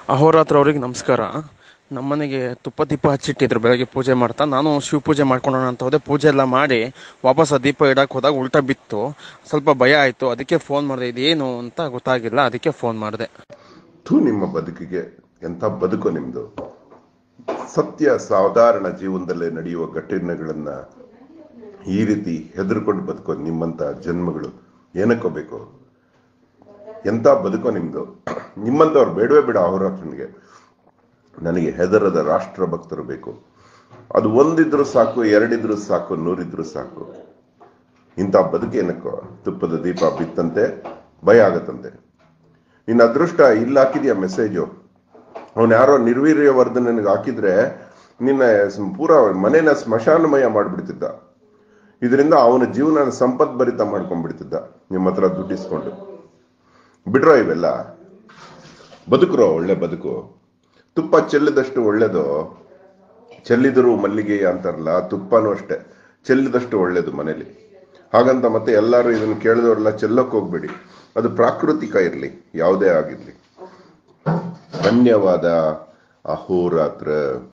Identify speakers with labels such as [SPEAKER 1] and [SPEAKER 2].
[SPEAKER 1] ಅಹೋರಾತ್ರ ಅವ್ರಿಗೆ ನಮಸ್ಕಾರ ನಮ್ಮನೆಗೆ ತುಪ್ಪ ದೀಪ ಹಚ್ಚಿಟ್ಟಿದ್ರು ಬೆಳಗ್ಗೆ ಪೂಜೆ ಮಾಡ್ತಾ ನಾನು ಶಿವ ಪೂಜೆ ಮಾಡ್ಕೊಳ್ಳೋಣ ಅಂತ ಹೋದೆ ಪೂಜೆ ಎಲ್ಲ ಮಾಡಿ ವಾಪಸ್ ಆ ದೀಪ ಇಡಕ್ಕೆ ಹೋದಾಗ ಉಲ್ಟಾ ಬಿತ್ತು ಸ್ವಲ್ಪ ಭಯ ಆಯಿತು ಅದಕ್ಕೆ ಫೋನ್ ಮಾಡಿದೆ ಇದೇನು ಅಂತ ಗೊತ್ತಾಗಿಲ್ಲ ಅದಕ್ಕೆ ಫೋನ್ ಮಾಡಿದೆ
[SPEAKER 2] ಥೂ ನಿಮ್ಮ ಬದುಕಿಗೆ ಎಂಥ ಬದುಕು ನಿಮ್ದು ಸತ್ಯ ಸಾಧಾರಣ ಜೀವನದಲ್ಲೇ ನಡೆಯುವ ಘಟನೆಗಳನ್ನ ಈ ರೀತಿ ಹೆದರ್ಕೊಂಡು ಬದುಕೋ ನಿಮ್ಮಂತ ಜನ್ಮಗಳು ಏನಕ್ಕೋ ಬೇಕು ಎಂಥ ಬದುಕೋ ನಿಮ್ದು ನಿಮ್ಮಂಥವ್ರು ಬೇಡವೇ ಬೇಡ ಅಹೋರಾತ್ರನಿಗೆ ನನಗೆ ಹೆದರದ ರಾಷ್ಟ್ರ ಭಕ್ತರು ಬೇಕು ಅದು ಒಂದಿದ್ರು ಸಾಕು ಎರಡಿದ್ರು ಸಾಕು ನೂರಿದ್ರು ಸಾಕು ಇಂಥ ಬದುಕೇನಕ್ಕೋ ತುಪ್ಪದ ದೀಪ ಬಿತ್ತಂತೆ ಭಯ ಆಗತ್ತಂತೆ ನಿನ್ನ ಅದೃಷ್ಟ ಇಲ್ಲ ಹಾಕಿದ್ಯಾ ಮೆಸೇಜು ಅವನು ಯಾರೋ ನಿರ್ವೀರ್ಯ ವರ್ಧನನಿಗೆ ಹಾಕಿದ್ರೆ ನಿನ್ನ ಸ್- ಪೂರ ಮನೇನ ಸ್ಮಶಾನಮಯ ಮಾಡ್ಬಿಡ್ತಿದ್ದ ಇದರಿಂದ ಅವನ ಜೀವನ ಸಂಪದ್ಭರಿತ ಮಾಡ್ಕೊಂಡ್ಬಿಡ್ತಿದ್ದ ನಿಮ್ಮ ಹತ್ರ ದುಡ್ಡಿಸ್ಕೊಂಡು ಬಿಡ್ರೋ ಇವೆಲ್ಲ ಬದುಕ್ರೋ ಒಳ್ಳೆ ಬದುಕು ತುಪ್ಪ ಚೆಲ್ಲಿದಷ್ಟು ಒಳ್ಳೇದು ಚೆಲ್ಲಿದರು ಮಲ್ಲಿಗೆ ಅಂತಾರಲ್ಲ ತುಪ್ಪನೂ ಅಷ್ಟೇ ಚೆಲ್ಲಿದಷ್ಟು ಒಳ್ಳೇದು ಮನೇಲಿ ಹಾಗಂತ ಮತ್ತೆ ಎಲ್ಲರೂ ಇದನ್ನು ಕೇಳಿದವರೆಲ್ಲ ಚೆಲ್ಲಕ್ಕೆ ಹೋಗ್ಬೇಡಿ ಅದು ಪ್ರಾಕೃತಿಕ ಇರಲಿ ಯಾವುದೇ ಆಗಿರ್ಲಿ ಧನ್ಯವಾದ ಅಹೋರಾತ್ರ